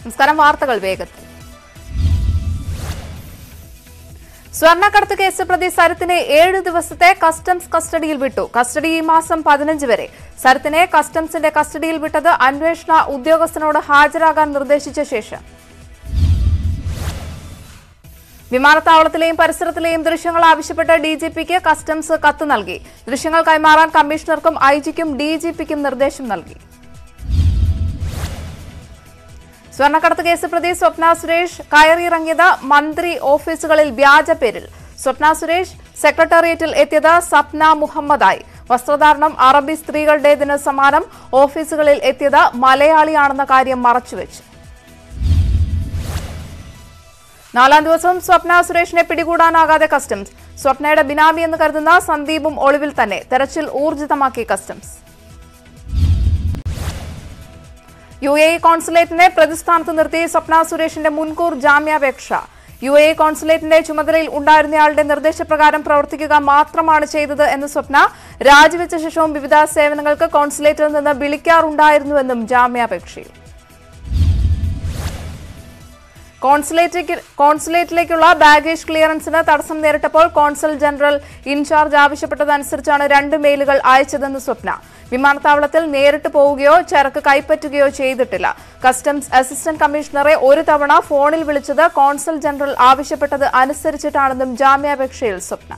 നമസ്കാരം വാർത്തകൾ വേഗത്തിൽ സ്വർണ്ണക്കടത്ത് കേസ് പ്രതി സരത്തിനെ ഏഴ് ദിവസത്തെ കസ്റ്റംസ് കസ്റ്റഡിയിൽ വിട്ടു കസ്റ്റഡി ഈ മാസം പതിനഞ്ച് വരെ സരത്തിനെ കസ്റ്റംസിന്റെ കസ്റ്റഡിയിൽ വിട്ടത് അന്വേഷണ ഉദ്യോഗസ്ഥനോട് ഹാജരാകാൻ നിർദ്ദേശിച്ച ശേഷം വിമാനത്താവളത്തിലെയും പരിസരത്തിലെയും ദൃശ്യങ്ങൾ ആവശ്യപ്പെട്ട് ഡിജിപിക്ക് കസ്റ്റംസ് കത്ത് നൽകി ദൃശ്യങ്ങൾ കൈമാറാൻ കമ്മീഷണർക്കും ഐജിക്കും ഡിജിപിക്കും നിർദ്ദേശം നൽകി സ്വർണ്ണക്കടത്ത് കേസ് പ്രതി സ്വപ്ന സുരേഷ് കയറിയിറങ്ങിയത് മന്ത്രി ഓഫീസുകളിൽ വ്യാജ പേരിൽ സ്വപ്ന സുരേഷ് സെക്രട്ടേറിയറ്റിൽ എത്തിയത് സപ്ന മുഹമ്മദായി വസ്ത്രധാരണം അറബി സ്ത്രീകളുടേതിന് സമാനം ഓഫീസുകളിൽ എത്തിയത് മലയാളിയാണെന്ന കാര്യം മറച്ചുവെച്ചു നാലാം ദിവസവും സ്വപ്ന സുരേഷിനെ പിടികൂടാനാകാതെ കസ്റ്റംസ് സ്വപ്നയുടെ ബിനാമി എന്ന് കരുതുന്ന സന്ദീപും ഒളിവിൽ തന്നെ തെരച്ചിൽ ഊർജിതമാക്കി കസ്റ്റംസ് യു എ ഇ കോൺസുലേറ്റിനെ പ്രതിസ്ഥാനത്ത് നിർത്തി സ്വപ്ന സുരേഷിന്റെ മുൻകൂർ ജാമ്യാപേക്ഷ യു എ ഇ കോൺസുലേറ്റിന്റെ ചുമതലയിൽ ഉണ്ടായിരുന്നയാളുടെ നിർദ്ദേശപ്രകാരം പ്രവർത്തിക്കുക മാത്രമാണ് ചെയ്തത് എന്ന് സ്വപ്ന രാജിവെച്ച ശേഷവും വിവിധ സേവനങ്ങൾക്ക് കോൺസുലേറ്റിൽ നിന്ന് വിളിക്കാറുണ്ടായിരുന്നുവെന്നും ജാമ്യാപേക്ഷയിൽ കോൺസുലേറ്റിലേക്ക് കോൺസുലേറ്റിലേക്കുള്ള ബാഗേജ് ക്ലിയറൻസിന് തടസ്സം നേരിട്ടപ്പോൾ കോൺസൽ ജനറൽ ഇൻചാർജ് ആവശ്യപ്പെട്ടതനുസരിച്ചാണ് രണ്ട് മെയിലുകൾ അയച്ചതെന്ന് സ്വപ്ന വിമാനത്താവളത്തിൽ നേരിട്ട് പോവുകയോ ചരക്ക് കൈപ്പറ്റുകയോ ചെയ്തിട്ടില്ല കസ്റ്റംസ് അസിസ്റ്റന്റ് കമ്മീഷണറെ ഒരു തവണ ഫോണിൽ വിളിച്ചത് കോൺസൽ ജനറൽ ആവശ്യപ്പെട്ടത് അനുസരിച്ചിട്ടാണെന്നും ജാമ്യാപേക്ഷയിൽ സ്വപ്ന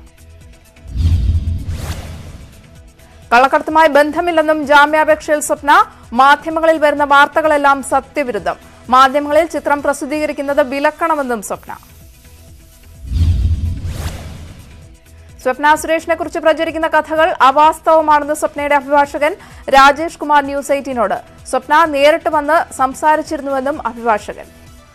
കള്ളക്കടത്തുമായി ബന്ധമില്ലെന്നും ജാമ്യാപേക്ഷയിൽ സ്വപ്ന മാധ്യമങ്ങളിൽ വരുന്ന വാർത്തകളെല്ലാം സത്യവിരുദ്ധം മാധ്യമങ്ങളിൽ ചിത്രം പ്രസിദ്ധീകരിക്കുന്നത് വിലക്കണമെന്നും സ്വപ്ന സ്വപ്ന സുരേഷിനെ കുറിച്ച് പ്രചരിക്കുന്ന കഥകൾ അവാസ്തവമാണെന്ന് സ്വപ്നയുടെ അഭിഭാഷകൻ രാജേഷ് കുമാർ ന്യൂസ് എയ്റ്റീനോട് സ്വപ്ന നേരിട്ട് വന്ന് സംസാരിച്ചിരുന്നുവെന്നും അഭിഭാഷകൻ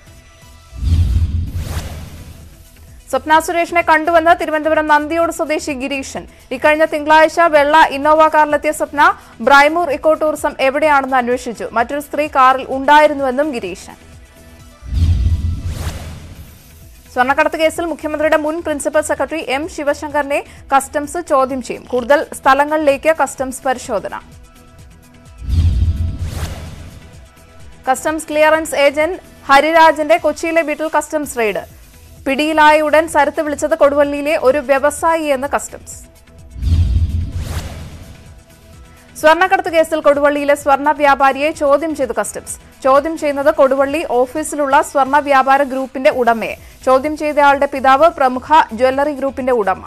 സ്വപ്ന സുരേഷിനെ കണ്ടുവന്ന് തിരുവനന്തപുരം നന്ദിയോട് സ്വദേശി ഗിരീഷൻ ഇക്കഴിഞ്ഞ തിങ്കളാഴ്ച വെള്ള ഇന്നോവ കാറിലെത്തിയ സ്വപ്ന ബ്രൈമൂർ ഇക്കോ ടൂറിസം എവിടെയാണെന്ന് അന്വേഷിച്ചു മറ്റൊരു സ്ത്രീ കാറിൽ ഉണ്ടായിരുന്നുവെന്നും ഗിരീഷൻ സ്വർണ്ണക്കടത്ത് കേസിൽ മുഖ്യമന്ത്രിയുടെ മുൻ പ്രിൻസിപ്പൽ സെക്രട്ടറി എം ശിവശങ്കറിനെ കസ്റ്റംസ് ചോദ്യം ചെയ്യും കൂടുതൽ സ്ഥലങ്ങളിലേക്ക് കസ്റ്റംസ് പരിശോധന കസ്റ്റംസ് ക്ലിയറൻസ് ഏജന്റ് ഹരിരാജന്റെ കൊച്ചിയിലെ വീട്ടിൽ കസ്റ്റംസ് റെയ്ഡ് പിടിയിലായ ഉടൻ സരത്ത് വിളിച്ചത് കൊടുവള്ളിയിലെ ഒരു വ്യവസായി എന്ന് കസ്റ്റംസ് സ്വർണ്ണക്കടത്ത് കേസിൽ കൊടുവള്ളിയിലെ സ്വർണ്ണ വ്യാപാരിയെ ചോദ്യം ചെയ്തു കസ്റ്റംസ് ചോദ്യം ചെയ്യുന്നത് കൊടുവള്ളി ഓഫീസിലുള്ള സ്വർണ്ണ വ്യാപാര ഗ്രൂപ്പിന്റെ ഉടമയെ ചോദ്യം ചെയ്തയാളുടെ പിതാവ് പ്രമുഖ ജ്വല്ലറി ഗ്രൂപ്പിന്റെ ഉടമ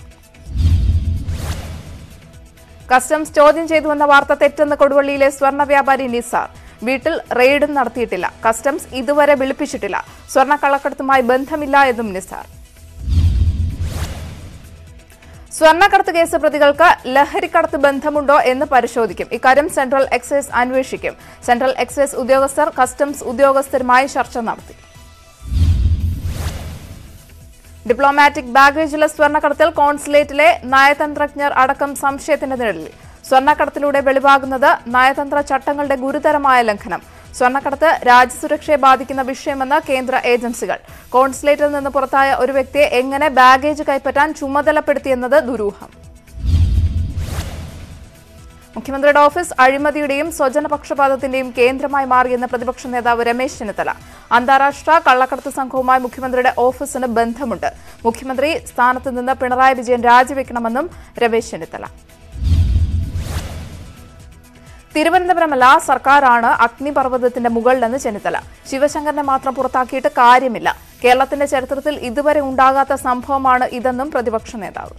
കസ്റ്റംസ് ചോദ്യം ചെയ്തുവെന്ന വാർത്ത തെറ്റെന്ന് കൊടുവള്ളിയിലെ സ്വർണ്ണ വ്യാപാരി നിസാർ വീട്ടിൽ റെയ്ഡും നടത്തിയിട്ടില്ല കസ്റ്റംസ് ഇതുവരെ വിളിപ്പിച്ചിട്ടില്ല സ്വർണ്ണ കള്ളക്കടത്തുമായി ബന്ധമില്ല എന്നും നിസാർ സ്വർണ്ണക്കടത്ത് കേസ് പ്രതികൾക്ക് ലഹരിക്കടത്ത് ബന്ധമുണ്ടോ എന്ന് പരിശോധിക്കും ഇക്കാര്യം സെൻട്രൽ എക്സൈസ് അന്വേഷിക്കും സെൻട്രൽ എക്സൈസ് ഉദ്യോഗസ്ഥർ കസ്റ്റംസ് ഉദ്യോഗസ്ഥരുമായി ചർച്ച നടത്തി ഡിപ്ലോമാറ്റിക് ബാഗേജിലെ സ്വർണ്ണക്കടത്തിൽ കോൺസുലേറ്റിലെ നയതന്ത്രജ്ഞർ അടക്കം സംശയത്തിന്റെ നിഴലിൽ സ്വർണ്ണക്കടത്തിലൂടെ വെളിവാകുന്നത് നയതന്ത്ര ചട്ടങ്ങളുടെ ഗുരുതരമായ ലംഘനം സ്വർണ്ണക്കടത്ത് രാജ്യസുരക്ഷയെ ബാധിക്കുന്ന വിഷയമെന്ന് കേന്ദ്ര ഏജൻസികൾ കോൺസുലേറ്റിൽ നിന്ന് പുറത്തായ ഒരു വ്യക്തിയെ എങ്ങനെ ബാഗേജ് കൈപ്പറ്റാൻ ചുമതലപ്പെടുത്തിയെന്നത് ദുരൂഹം മുഖ്യമന്ത്രിയുടെ ഓഫീസ് അഴിമതിയുടെയും സ്വജനപക്ഷപാതത്തിന്റെയും കേന്ദ്രമായി മാറിയെന്ന് പ്രതിപക്ഷ നേതാവ് രമേശ് ചെന്നിത്തല അന്താരാഷ്ട്ര കള്ളക്കടത്ത് സംഘവുമായി മുഖ്യമന്ത്രിയുടെ ഓഫീസിന് ബന്ധമുണ്ട് മുഖ്യമന്ത്രി സ്ഥാനത്ത് നിന്ന് പിണറായി വിജയൻ രാജിവെക്കണമെന്നും രമേശ് ചെന്നിത്തല തിരുവനന്തപുരമല്ല സർക്കാരാണ് അഗ്നിപർവ്വതത്തിന്റെ മുകളിലെന്ന് ചെന്നിത്തല ശിവശങ്കറിനെ മാത്രം പുറത്താക്കിയിട്ട് കാര്യമില്ല കേരളത്തിന്റെ ചരിത്രത്തിൽ ഇതുവരെ ഉണ്ടാകാത്ത സംഭവമാണ് ഇതെന്നും പ്രതിപക്ഷ നേതാവ്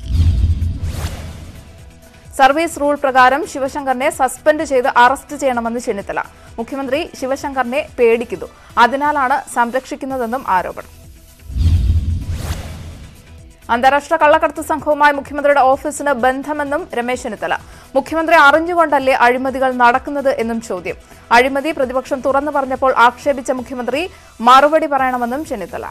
സർവീസ് റൂൾ പ്രകാരം ശിവശങ്കറിനെ സസ്പെൻഡ് ചെയ്ത് അറസ്റ്റ് ചെയ്യണമെന്ന് ചെന്നിത്തല മുഖ്യമന്ത്രി ശിവശങ്കറിനെ പേടിക്കുന്നു അതിനാലാണ് സംരക്ഷിക്കുന്നതെന്നും ആരോപണം അന്താരാഷ്ട്ര കള്ളക്കടത്ത് സംഘവുമായി മുഖ്യമന്ത്രിയുടെ ഓഫീസിന് ബന്ധമെന്നും രമേശ് ചെന്നിത്തല മുഖ്യമന്ത്രി അറിഞ്ഞുകൊണ്ടല്ലേ അഴിമതികൾ നടക്കുന്നത് എന്നും ചോദ്യം അഴിമതി പ്രതിപക്ഷം തുറന്നു പറഞ്ഞപ്പോൾ ആക്ഷേപിച്ച മുഖ്യമന്ത്രി മറുപടി പറയണമെന്നും ചെന്നിത്തല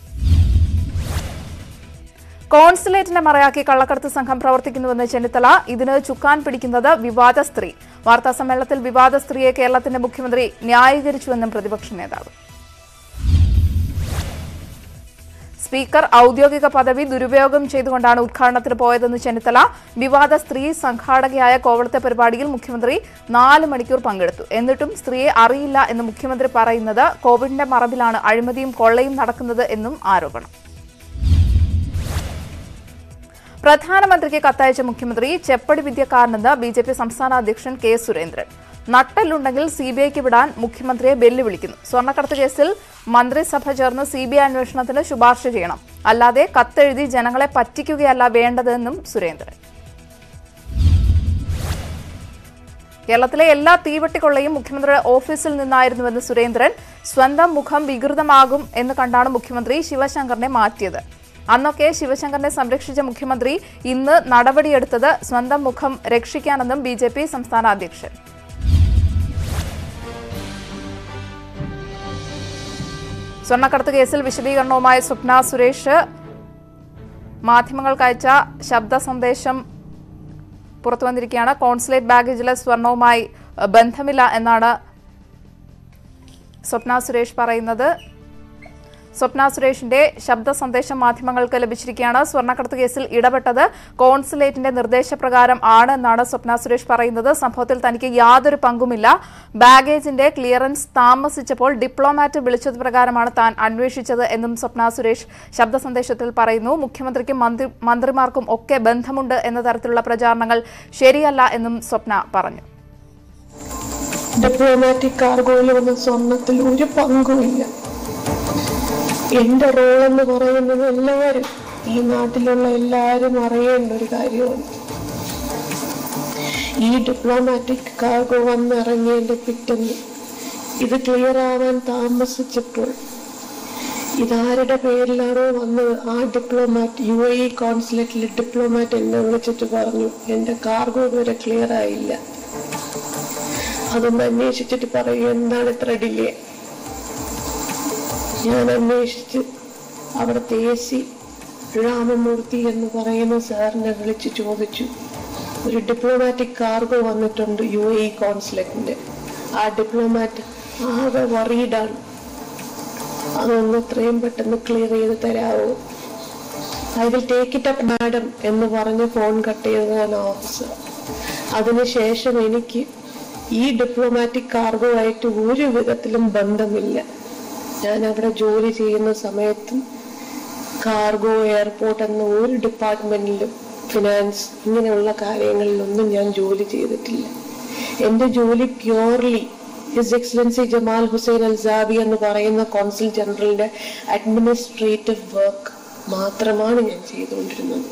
കോൺസുലേറ്റിനെ മറയാക്കി കള്ളക്കടത്ത് സംഘം പ്രവർത്തിക്കുന്നുവെന്ന് ചെന്നിത്തല ഇതിന് ചുക്കാൻ പിടിക്കുന്നത് വിവാദ സ്ത്രീ വാർത്താ സമ്മേളനത്തിൽ വിവാദ സ്ത്രീയെ കേരളത്തിന്റെ മുഖ്യമന്ത്രി ന്യായീകരിച്ചുവെന്നും പ്രതിപക്ഷ നേതാവ് സ്പീക്കർ ഔദ്യോഗിക പദവി ദുരുപയോഗം ചെയ്തുകൊണ്ടാണ് ഉദ്ഘാടനത്തിന് പോയതെന്ന് ചെന്നിത്തല വിവാദ സ്ത്രീ സംഘാടകയായ കോവളത്തെ പരിപാടിയിൽ മുഖ്യമന്ത്രി നാല് മണിക്കൂർ പങ്കെടുത്തു എന്നിട്ടും സ്ത്രീയെ അറിയില്ല എന്ന് മുഖ്യമന്ത്രി പറയുന്നത് കോവിഡിന്റെ മറവിലാണ് അഴിമതിയും കൊള്ളയും നടക്കുന്നത് എന്നും ആരോപണം പ്രധാനമന്ത്രിക്ക് കത്തയച്ച മുഖ്യമന്ത്രി ചെപ്പടി വിദ്യക്കാരനെന്ന് ബി ജെ പി സംസ്ഥാന അധ്യക്ഷൻ കെ സുരേന്ദ്രൻ നട്ടലുണ്ടെങ്കിൽ സി ബി ഐക്ക് വിടാൻ മുഖ്യമന്ത്രിയെ വെല്ലുവിളിക്കുന്നു സ്വർണ്ണക്കടത്ത് കേസിൽ മന്ത്രിസഭ ചേർന്ന് സി ബി ഐ അന്വേഷണത്തിന് ശുപാർശ ചെയ്യണം അല്ലാതെ കത്തെഴുതി ജനങ്ങളെ പറ്റിക്കുകയല്ല വേണ്ടതെന്നും സുരേന്ദ്രൻ കേരളത്തിലെ എല്ലാ തീവട്ടിക്കൊള്ളയും മുഖ്യമന്ത്രിയുടെ ഓഫീസിൽ നിന്നായിരുന്നുവെന്ന് സുരേന്ദ്രൻ സ്വന്തം മുഖം വികൃതമാകും എന്ന് കണ്ടാണ് മുഖ്യമന്ത്രി ശിവശങ്കറിനെ മാറ്റിയത് അന്നൊക്കെ ശിവശങ്കറിനെ സംരക്ഷിച്ച മുഖ്യമന്ത്രി ഇന്ന് നടപടിയെടുത്തത് സ്വന്തം മുഖം രക്ഷിക്കാനെന്നും ബി ജെ പി സംസ്ഥാന അധ്യക്ഷൻ സ്വർണ്ണക്കടത്ത് കേസിൽ വിശദീകരണവുമായി സ്വപ്ന സുരേഷ് മാധ്യമങ്ങൾക്ക് അയച്ച ശബ്ദ സന്ദേശം പുറത്തു വന്നിരിക്കുകയാണ് കോൺസുലേറ്റ് ബാഗേജിലെ സ്വർണവുമായി അഹ്, ബന്ധമില്ല എന്നാണ് സ്വപ്ന സുരേഷ് പറയുന്നത് സ്വപ്ന സുരേഷിന്റെ ശബ്ദ സന്ദേശം മാധ്യമങ്ങൾക്ക് ലഭിച്ചിരിക്കുകയാണ് സ്വർണ്ണക്കടത്ത് കേസിൽ ഇടപെട്ടത് കോൺസുലേറ്റിന്റെ നിർദ്ദേശപ്രകാരം ആണ് എന്നാണ് സ്വപ്ന സുരേഷ് പറയുന്നത് സംഭവത്തിൽ തനിക്ക് യാതൊരു പങ്കുമില്ല ബാഗേജിന്റെ ക്ലിയറൻസ് താമസിച്ചപ്പോൾ ഡിപ്ലോമാറ്റ് വിളിച്ചത് പ്രകാരമാണ് താൻ അന്വേഷിച്ചത് എന്നും സ്വപ്ന സുരേഷ് ശബ്ദ സന്ദേശത്തിൽ പറയുന്നു മുഖ്യമന്ത്രിക്കും മന്ത്രി മന്ത്രിമാർക്കും ഒക്കെ ബന്ധമുണ്ട് എന്ന തരത്തിലുള്ള പ്രചാരണങ്ങൾ ശരിയല്ല എന്നും സ്വപ്ന പറഞ്ഞു ഡിപ്ലോമാറ്റിക് കാർഗോയിൽ വന്ന സ്വർണത്തിൽ ഒരു പങ്കുമില്ല എന്റെ റോൾ എന്ന് പറയുന്നത് എല്ലാവരും ഈ നാട്ടിലുള്ള എല്ലാവരും അറിയേണ്ട ഒരു കാര്യമാണ് ഈ ഡിപ്ലോമാറ്റിക് കാർഗോ വന്നിറങ്ങിയതിന്റെ പിറ്റന്ന് ഇത് ക്ലിയർ ആവാൻ താമസിച്ചപ്പോൾ ഇതാരുടെ പേരിലാണോ വന്നത് ആ ഡിപ്ലോമാറ്റ് യു എ കോൺസുലേറ്റിലെ ഡിപ്ലോമാറ്റ് എന്നെ വിളിച്ചിട്ട് പറഞ്ഞു എന്റെ കാർഗോ ഇതുവരെ ക്ലിയർ ആയില്ല അതൊന്ന് അന്വേഷിച്ചിട്ട് പറയൂ എന്താണ് ഇത്ര ഡിലേ ഞാൻ അന്വേഷിച്ച് അവിടുത്തെ എ സി രാമമൂർത്തി എന്ന് പറയുന്ന സാറിനെ വിളിച്ച് ചോദിച്ചു ഒരു ഡിപ്ലോമാറ്റിക് കാർഗോ വന്നിട്ടുണ്ട് യു എ കോൺസുലേറ്റിന്റെ ആ ഡിപ്ലോമാറ്റ് ആകെ വറീഡാണ് അതൊന്ന് എത്രയും പെട്ടെന്ന് ക്ലിയർ ചെയ്ത് തരാവോ I will take it up madam എന്ന് പറഞ്ഞ് ഫോൺ കട്ട് ചെയ്തതാണ് ഓഫീസർ അതിനുശേഷം എനിക്ക് ഈ ഡിപ്ലോമാറ്റിക് കാർഗോ ആയിട്ട് ഒരു വിധത്തിലും ബന്ധമില്ല ഞാൻ അവിടെ ജോലി ചെയ്യുന്ന സമയത്തും കാർഗോ എയർപോർട്ട് എന്ന ഒരു ഡിപ്പാർട്ട്മെന്റിലും ഫിനാൻസ് ഇങ്ങനെയുള്ള കാര്യങ്ങളിലൊന്നും ഞാൻ ജോലി ചെയ്തിട്ടില്ല എൻ്റെ ജോലി purely his excellency Jamal Hussain Al Sabi എന്ന് പറയുന്ന കോൺസുൽ ജനറലിന്റെ അഡ്മിനിസ്ട്രേറ്റീവ് വർക്ക് മാത്രമാണ് ഞാൻ ചെയ്തുകൊണ്ടിരുന്നത്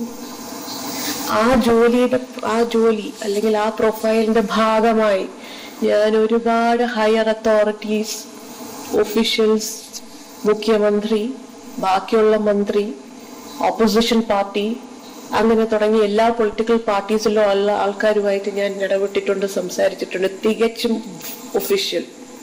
ആ ജോലിയുടെ ആ ജോലി അല്ലെങ്കിൽ ആ പ്രൊഫൈലിന്റെ ഭാഗമായി ഞാൻ ഒരുപാട് ഹയർ അതോറിറ്റീസ് ഒഫീഷ്യൽസ് മുഖ്യമന്ത്രി ബാക്കിയുള്ള മന്ത്രി ഓപ്പോസിഷൻ പാർട്ടി അങ്ങനെ തുടങ്ങി എല്ലാ പൊളിറ്റിക്കൽ പാർട്ടീസിലും ഉള്ള ആൾക്കാരുമായിട്ട് ഞാൻ ഇടപെട്ടിട്ടുണ്ട് സംസാരിച്ചിട്ടുണ്ട് തികച്ചും ഒഫീഷ്യൽ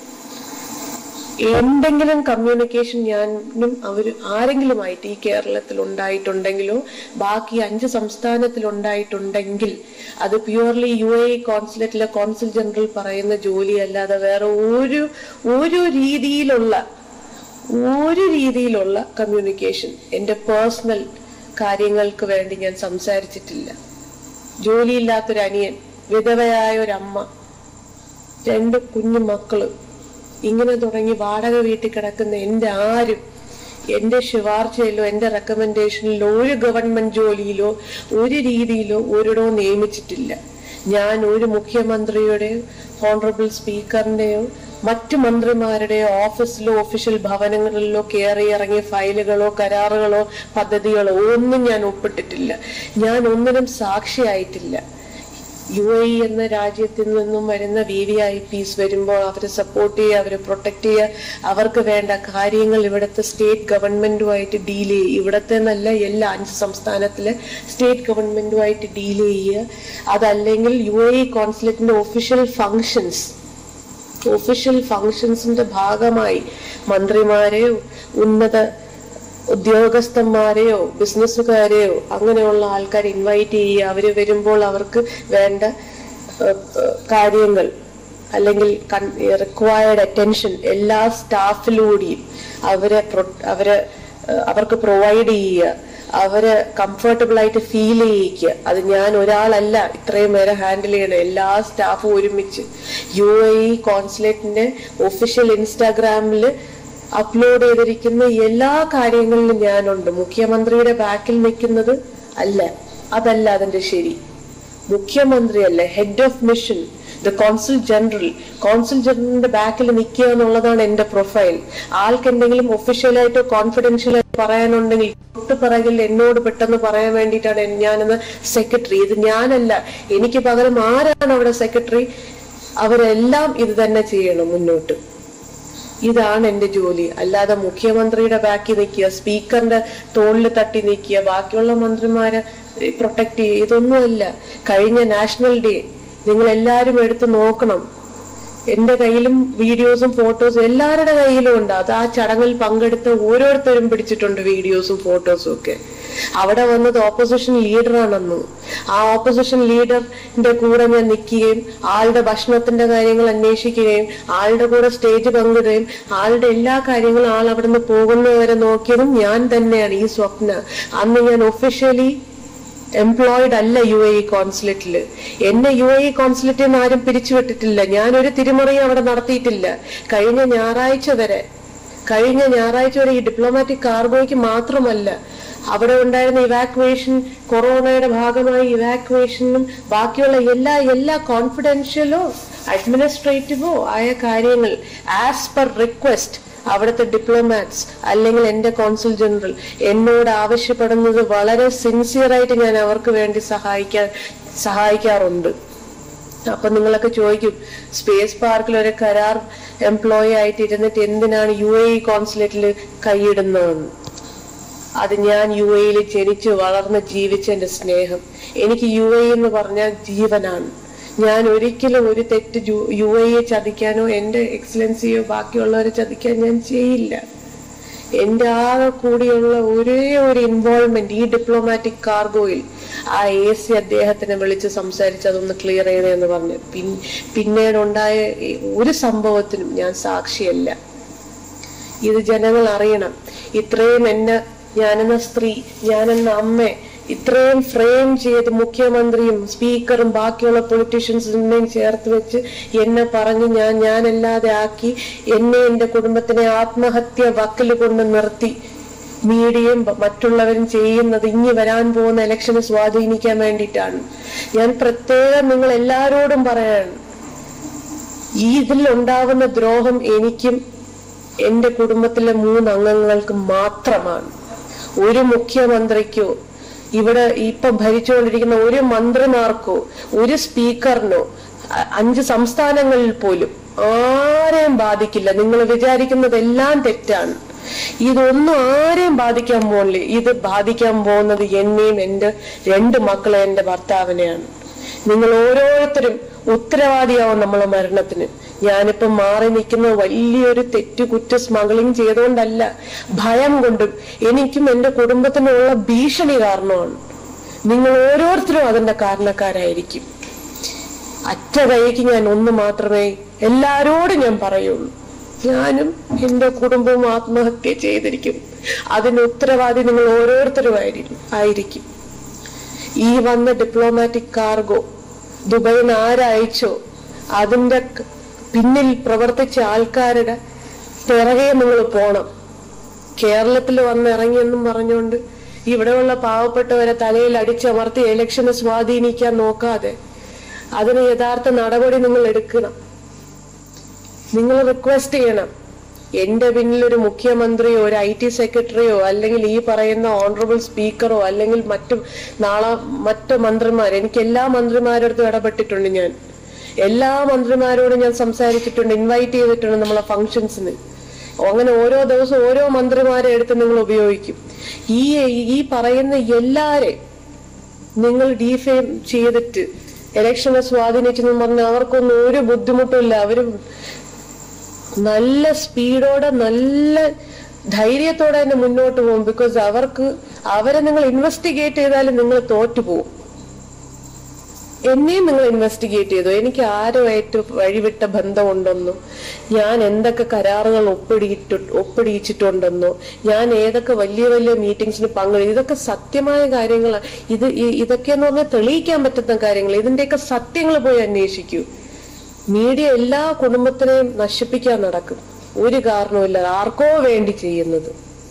എന്തെങ്കിലും കമ്മ്യൂണിക്കേഷൻ ഞാനും അവർ ആരെങ്കിലുമായിട്ട് ഈ കേരളത്തിൽ ഉണ്ടായിട്ടുണ്ടെങ്കിലോ ബാക്കി അഞ്ച് സംസ്ഥാനത്തിൽ ഉണ്ടായിട്ടുണ്ടെങ്കിൽ അത് പ്യുവർലി യു എ കോൺസുലേറ്റിലെ കോൺസുൽ ജനറൽ പറയുന്ന ജോലി അല്ലാതെ വേറെ ഒരു ഒരു രീതിയിലുള്ള ഒരു രീതിയിലുള്ള കമ്മ്യൂണിക്കേഷൻ എൻ്റെ പേഴ്സണൽ കാര്യങ്ങൾക്ക് വേണ്ടി ഞാൻ സംസാരിച്ചിട്ടില്ല ജോലിയില്ലാത്തൊരു അനിയൻ വിധവയായ ഒരു അമ്മ രണ്ട് കുഞ്ഞു മക്കള് ഇങ്ങനെ തുടങ്ങി വാടക വീട്ടിൽ കിടക്കുന്ന എൻ്റെ ആരും എൻ്റെ ശുപാർശയിലോ എൻ്റെ റെക്കമെൻഡേഷനിലോ ഒരു ഗവൺമെന്റ് ജോലിയിലോ ഒരു രീതിയിലോ ഒരിടോ നിയമിച്ചിട്ടില്ല ഞാൻ ഒരു മുഖ്യമന്ത്രിയുടെയോ ഹോണറബിൾ സ്പീക്കറിന്റെയോ മറ്റു മന്ത്രിമാരുടെയോ ഓഫീസിലോ ഒഫീഷ്യൽ ഭവനങ്ങളിലോ കയറി ഇറങ്ങിയ ഫയലുകളോ കരാറുകളോ പദ്ധതികളോ ഒന്നും ഞാൻ ഒപ്പിട്ടിട്ടില്ല ഞാൻ ഒന്നിനും സാക്ഷിയായിട്ടില്ല യു എ ഇ എന്ന രാജ്യത്തിൽ നിന്നും വരുന്ന വി വി ഐ പീസ് വരുമ്പോൾ അവരെ സപ്പോർട്ട് ചെയ്യുക അവരെ പ്രൊട്ടക്ട് ചെയ്യുക അവർക്ക് വേണ്ട കാര്യങ്ങൾ ഇവിടുത്തെ സ്റ്റേറ്റ് ഗവൺമെന്റുമായിട്ട് ഡീൽ ചെയ്യുക ഇവിടുത്തെ എന്നല്ല എല്ലാ അഞ്ച് സംസ്ഥാനത്തിലെ സ്റ്റേറ്റ് ഗവൺമെന്റുമായിട്ട് ഡീൽ ചെയ്യുക അതല്ലെങ്കിൽ യു എ ഇ കോൺസുലേറ്റിന്റെ ഒഫീഷ്യൽ ഫങ്ഷൻസ് ഒഫീഷ്യൽ ഫങ്ഷൻസിന്റെ ഭാഗമായി മന്ത്രിമാരെയോ ഉന്നത ഉദ്യോഗസ്ഥന്മാരെയോ ബിസിനസ്സുകാരെയോ അങ്ങനെയുള്ള ആൾക്കാരെ ഇൻവൈറ്റ് ചെയ്യുക അവര് വരുമ്പോൾ അവർക്ക് വേണ്ട ഏഹ്, ഏഹ്, കാര്യങ്ങൾ അല്ലെങ്കിൽ റിക്വയർഡ് അറ്റൻഷൻ എല്ലാ സ്റ്റാഫിലൂടെയും അവരെ പ്രൊ- അവരെ ഏഹ് അവർക്ക് പ്രൊവൈഡ് ചെയ്യുക അവരെ കംഫർട്ടബിൾ ആയിട്ട് ഫീൽ ചെയ്യിക്കുക അത് ഞാൻ ഒരാളല്ല ഇത്രയും പേരെ ഹാൻഡിൽ ചെയ്യണം എല്ലാ സ്റ്റാഫും ഒരുമിച്ച് യു എ ഇ കോൺസുലേറ്റിന്റെ ഒഫീഷ്യൽ ഇൻസ്റ്റാഗ്രാമിൽ അപ്ലോഡ് ചെയ്തിരിക്കുന്ന എല്ലാ കാര്യങ്ങളിലും ഞാനുണ്ട് മുഖ്യമന്ത്രിയുടെ ബാക്കിൽ നിൽക്കുന്നത് അല്ല അതല്ല അതിന്റെ ശരി മുഖ്യമന്ത്രിയല്ല head of mission the consul general consul ജനറലിന്റെ ബാക്കിൽ നിൽക്കുക എന്നുള്ളതാണ് എന്റെ പ്രൊഫൈൽ ആൾക്ക് എന്തെങ്കിലും ഒഫീഷ്യലായിട്ടോ കോൺഫിഡൻഷ്യൽ ആയിട്ട് പറയാനുണ്ടെങ്കിൽ തൊട്ട് പിറകിൽ എന്നോട് പെട്ടെന്ന് പറയാൻ വേണ്ടിയിട്ടാണ് ഞാനെന്ന് സെക്രട്ടറി ഇത് ഞാനല്ല എനിക്ക് പകരം ആരാണ് അവിടെ സെക്രട്ടറി അവരെല്ലാം ഇത് തന്നെ ചെയ്യണം മുന്നോട്ട് ഇതാണ് എന്റെ ജോലി അല്ലാതെ മുഖ്യമന്ത്രിയുടെ ബാക്കി നിൽക്കുക സ്പീക്കറിന്റെ തോളിൽ തട്ടി നിൽക്കുക ബാക്കിയുള്ള മന്ത്രിമാരെ പ്രൊട്ടക്ട് ചെയ്യുക ഇതൊന്നുമല്ല കഴിഞ്ഞ നാഷണൽ ഡേ നിങ്ങൾ എല്ലാരും എടുത്ത് നോക്കണം എന്റെ കയ്യിലും വീഡിയോസും ഫോട്ടോസും എല്ലാവരുടെ കയ്യിലും ഉണ്ട് അത് ആ ചടങ്ങിൽ പങ്കെടുത്ത ഓരോരുത്തരും പിടിച്ചിട്ടുണ്ട് വീഡിയോസും ഫോട്ടോസും ഒക്കെ അവിടെ വന്നത് ഓപ്പോസിഷൻ ലീഡറാണെന്ന് ആ ഓപ്പോസിഷൻ ലീഡറിന്റെ കൂടെ ഞാൻ നിൽക്കുകയും ആളുടെ ഭക്ഷണത്തിന്റെ കാര്യങ്ങൾ അന്വേഷിക്കുകയും ആളുടെ കൂടെ സ്റ്റേജ് പങ്കിടുകയും ആളുടെ എല്ലാ കാര്യങ്ങളും ആൾ അവിടെ നിന്ന് പോകുന്നവരെ നോക്കിയതും ഞാൻ തന്നെയാണ് ഈ സ്വപ്ന അന്ന് ഞാൻ ഒഫീഷ്യലി എംപ്ലോയിഡ് അല്ല യു എ ഇ കോൺസുലേറ്റിൽ എന്നെ യു എ ഇ കോൺസുലേറ്റിൽ നിന്ന് ആരും പിരിച്ചുവിട്ടിട്ടില്ല ഞാനൊരു തിരുമറിയും അവിടെ നടത്തിയിട്ടില്ല കഴിഞ്ഞ ഞായറാഴ്ച വരെ കഴിഞ്ഞ ഞായറാഴ്ച വരെ ഈ ഡിപ്ലോമാറ്റിക് കാർഗോയ്ക്ക് മാത്രമല്ല അവിടെ ഉണ്ടായിരുന്ന ഇവാക്വേഷൻ കൊറോണയുടെ ഭാഗമായി ഇവാക്വേഷനും ബാക്കിയുള്ള എല്ലാ എല്ലാ കോൺഫിഡൻഷ്യലോ അഡ്മിനിസ്ട്രേറ്റീവോ ആയ കാര്യങ്ങൾ ആസ് പെർ റിക്വസ്റ്റ് അവിടുത്തെ ഡിപ്ലോമാറ്റ്സ് അല്ലെങ്കിൽ എന്റെ കോൺസുൽ ജനറൽ എന്നോട് ആവശ്യപ്പെടുന്നത് വളരെ സിൻസിയറായിട്ട് ഞാൻ അവർക്ക് വേണ്ടി സഹായിക്കാൻ സഹായിക്കാറുണ്ട് അപ്പൊ നിങ്ങളൊക്കെ ചോദിക്കും സ്പേസ് പാർക്കിൽ ഒരു കരാർ എംപ്ലോയി ആയിട്ട് ഇരുന്നിട്ട് എന്തിനാണ് യു എ ഇ കോൺസുലേറ്റിൽ കൈയിടുന്നതെന്ന് അത് ഞാൻ യു എയിൽ ജനിച്ച് വളർന്ന് ജീവിച്ച എന്റെ സ്നേഹം എനിക്ക് യു എ എന്ന് പറഞ്ഞാൽ ജീവനാണ് ഞാൻ ഒരിക്കലും ഒരു തെറ്റ് യു എയെ ചതിക്കാനോ എന്റെ എക്സലൻസിയോ ബാക്കിയുള്ളവരെ ചതിക്കാൻ ഞാൻ ചെയ്യില്ല എന്റെ ആകെ കൂടിയുള്ള ഒരേ ഒരു ഇൻവോൾവ്മെന്റ് ഈ ഡിപ്ലോമാറ്റിക് കാർഗോയിൽ ആ എ സി അദ്ദേഹത്തിനെ വിളിച്ച് സംസാരിച്ച് അതൊന്ന് ക്ലിയർ ചെയ്യണമെന്ന് പറഞ്ഞു പിൻ പിന്നീടുണ്ടായ ഈ ഒരു സംഭവത്തിനും ഞാൻ സാക്ഷിയല്ല ഇത് ജനങ്ങൾ അറിയണം ഇത്രയും എന്നെ ഞാനെന്ന സ്ത്രീ ഞാനെന്ന അമ്മ ഇത്രയും ഫ്രെയിം ചെയ്ത് മുഖ്യമന്ത്രിയും സ്പീക്കറും ബാക്കിയുള്ള പൊളിറ്റീഷ്യൻസിനെയും ചേർത്ത് വെച്ച് എന്നെ പറഞ്ഞ് ഞാൻ ഞാനല്ലാതെ ആക്കി എന്നെ എന്റെ കുടുംബത്തിനെ ആത്മഹത്യ വക്കിൽ കൊണ്ട് നിർത്തി മീഡിയയും ബ- മറ്റുള്ളവരും ചെയ്യുന്നത് ഇനി വരാൻ പോകുന്ന ഇലക്ഷനെ സ്വാധീനിക്കാൻ വേണ്ടിയിട്ടാണ് ഞാൻ പ്രത്യേകം നിങ്ങൾ എല്ലാരോടും പറയാണ് ഈ ഇതിൽ ഉണ്ടാവുന്ന ദ്രോഹം എനിക്കും എന്റെ കുടുംബത്തിലെ മൂന്ന് അംഗങ്ങൾക്ക് മാത്രമാണ് ഒരു മുഖ്യമന്ത്രിക്കോ ഇവിടെ ഇപ്പൊ ഭരിച്ചുകൊണ്ടിരിക്കുന്ന ഒരു മന്ത്രിമാർക്കോ ഒരു സ്പീക്കറിനോ അ- അഞ്ച് സംസ്ഥാനങ്ങളിൽ പോലും ആരെയും ബാധിക്കില്ല നിങ്ങൾ വിചാരിക്കുന്നതെല്ലാം തെറ്റാണ് ഇതൊന്നും ആരെയും ബാധിക്കാൻ പോകില്ല ഇത് ബാധിക്കാൻ പോകുന്നത് എന്നെയും എന്റെ രണ്ട് മക്കളെ എന്റെ ഭർത്താവിനെയാണ് നിങ്ങൾ ഓരോരുത്തരും ഉത്തരവാദിയാവും നമ്മളെ മരണത്തിന് ഞാനിപ്പോ മാറി നിൽക്കുന്ന വലിയൊരു തെറ്റ് കുറ്റ സ്മഗ്ലിംഗ് ചെയ്തുകൊണ്ടല്ല ഭയം കൊണ്ടും എനിക്കും എന്റെ കുടുംബത്തിനുള്ള ഭീഷണി കാരണമാണ് നിങ്ങൾ ഓരോരുത്തരും അതിന്റെ കാരണക്കാരായിരിക്കും അറ്റ കൈക്ക് ഞാൻ ഒന്ന് മാത്രമേ എല്ലാരോടും ഞാൻ പറയുള്ളൂ ഞാനും എന്റെ കുടുംബവും ആത്മഹത്യ ചെയ്തിരിക്കും അതിന് ഉത്തരവാദി നിങ്ങൾ ഓരോരുത്തരും ആയിരിക്കും ആയിരിക്കും ഈ വന്ന ഡിപ്ലോമാറ്റിക് കാർഗോ ദുബൈയിൽ നിന്ന് ആരയച്ചോ അതിന്റെ ക- പിന്നിൽ പ്രവർത്തിച്ച ആൾക്കാരുടെ പിറകെ നിങ്ങൾ പോണം കേരളത്തിൽ വന്ന് ഇറങ്ങിയെന്നും പറഞ്ഞുകൊണ്ട് ഇവിടെയുള്ള പാവപ്പെട്ടവരെ തലയിൽ അടിച്ചമർത്തി ഇലക്ഷനെ സ്വാധീനിക്കാൻ നോക്കാതെ അതിന് യഥാർത്ഥ നടപടി നിങ്ങൾ എടുക്കണം നിങ്ങൾ റിക്വസ്റ്റ് ചെയ്യണം എന്റെ പിന്നിൽ ഒരു മുഖ്യമന്ത്രിയോ ഒരു ഐ ടി സെക്രട്ടറിയോ അല്ലെങ്കിൽ ഈ പറയുന്ന ഓണറബിൾ സ്പീക്കറോ അല്ലെങ്കിൽ മറ്റു നാളെ മറ്റു മന്ത്രിമാർ എനിക്ക് എല്ലാ മന്ത്രിമാരോടത്തും ഇടപെട്ടിട്ടുണ്ട് ഞാൻ എല്ലാ മന്ത്രിമാരോടും ഞാൻ സംസാരിച്ചിട്ടുണ്ട് ഇൻവൈറ്റ് ചെയ്തിട്ടുണ്ട് നമ്മളെ ഫംഗ്ഷൻസിന് അങ്ങനെ ഓരോ ദിവസവും ഓരോ മന്ത്രിമാരെ എടുത്ത് നിങ്ങൾ ഉപയോഗിക്കും ഈ ഈ പറയുന്ന എല്ലാരെ നിങ്ങൾ ഡീഫെയിം ചെയ്തിട്ട് ഇലക്ഷനെ സ്വാധീനിച്ചെന്ന് പറഞ്ഞാൽ അവർക്കൊന്നും ഒരു ബുദ്ധിമുട്ടില്ല അവര് നല്ല സ്പീഡോടെ നല്ല ധൈര്യത്തോടെ തന്നെ മുന്നോട്ട് പോകും ബിക്കോസ് അവർക്ക് അവരെ നിങ്ങൾ ഇൻവെസ്റ്റിഗേറ്റ് ചെയ്താലും നിങ്ങൾ തോറ്റുപോകും എന്നെയും നിങ്ങൾ ഇൻവെസ്റ്റിഗേറ്റ് ചെയ്തു എനിക്ക് ആരുമായിട്ട് വഴിവിട്ട ബന്ധമുണ്ടെന്നോ ഞാൻ എന്തൊക്കെ കരാറുകൾ ഒപ്പിടിയിട്ട് ഒപ്പിടിയിച്ചിട്ടുണ്ടെന്നോ ഞാൻ ഏതൊക്കെ വലിയ വലിയ മീറ്റിംഗ്സിന് പങ്കെടുത്തു ഇതൊക്കെ സത്യമായ കാര്യങ്ങളാണ് ഇത് ഇ- ഇതൊക്കെയെന്ന് പറഞ്ഞാൽ തെളിയിക്കാൻ പറ്റുന്ന കാര്യങ്ങൾ ഇതിന്റെയൊക്കെ സത്യങ്ങൾ പോയി അന്വേഷിക്കൂ മീഡിയ എല്ലാ കുടുംബത്തിനെയും നശിപ്പിക്കാൻ നടക്കും ഒരു കാരണവുമില്ല ആർക്കോ വേണ്ടി ചെയ്യുന്നത്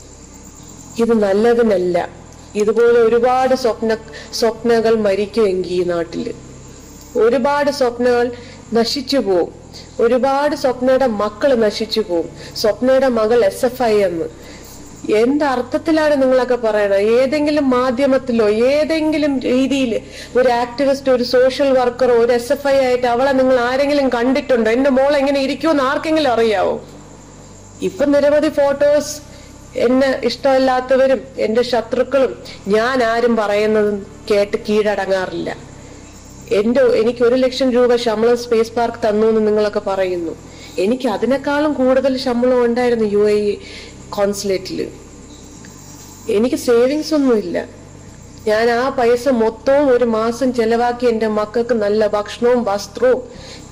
ഇത് നല്ലതിനല്ല ഇതുപോലെ ഒരുപാട് സ്വപ്ന സ്വപ്നകൾ മരിക്കുമെങ്കിൽ ഈ നാട്ടില് ഒരുപാട് സ്വപ്നങ്ങൾ നശിച്ചു പോവും ഒരുപാട് സ്വപ്നയുടെ മക്കൾ നശിച്ചു പോവും സ്വപ്നയുടെ മകൾ എസ് എഫ് ഐ എന്ന് എന്ത് അർത്ഥത്തിലാണ് നിങ്ങളൊക്കെ പറയണത് ഏതെങ്കിലും മാധ്യമത്തിലോ ഏതെങ്കിലും രീതിയിൽ ഒരു ആക്ടിവിസ്റ്റ് ഒരു സോഷ്യൽ വർക്കറോ ഒരു എസ് എഫ് ഐ ആയിട്ട് അവളെ നിങ്ങൾ ആരെങ്കിലും കണ്ടിട്ടുണ്ടോ എന്റെ മോൾ എങ്ങനെ ഇരിക്കുമെന്ന് ആർക്കെങ്കിലും അറിയാവോ ഇപ്പൊ നിരവധി ഫോട്ടോസ് എന്നെ ഇഷ്ടമല്ലാത്തവരും എന്റെ ശത്രുക്കളും ഞാൻ ആരും പറയുന്നതും കേട്ട് കീഴടങ്ങാറില്ല എന്റെ എനിക്ക് ഒരു ലക്ഷം രൂപ ശമ്പളം സ്പേസ് പാർക്ക് തന്നു എന്ന് നിങ്ങളൊക്കെ പറയുന്നു എനിക്ക് അതിനേക്കാളും കൂടുതൽ ശമ്പളം ഉണ്ടായിരുന്നു യു എ കോൺസുലേറ്റില് എനിക്ക് സേവിങ്സ് ഒന്നുമില്ല ഞാൻ ആ പൈസ മൊത്തവും ഒരു മാസം ചെലവാക്കി എന്റെ മക്കൾക്ക് നല്ല ഭക്ഷണവും വസ്ത്രവും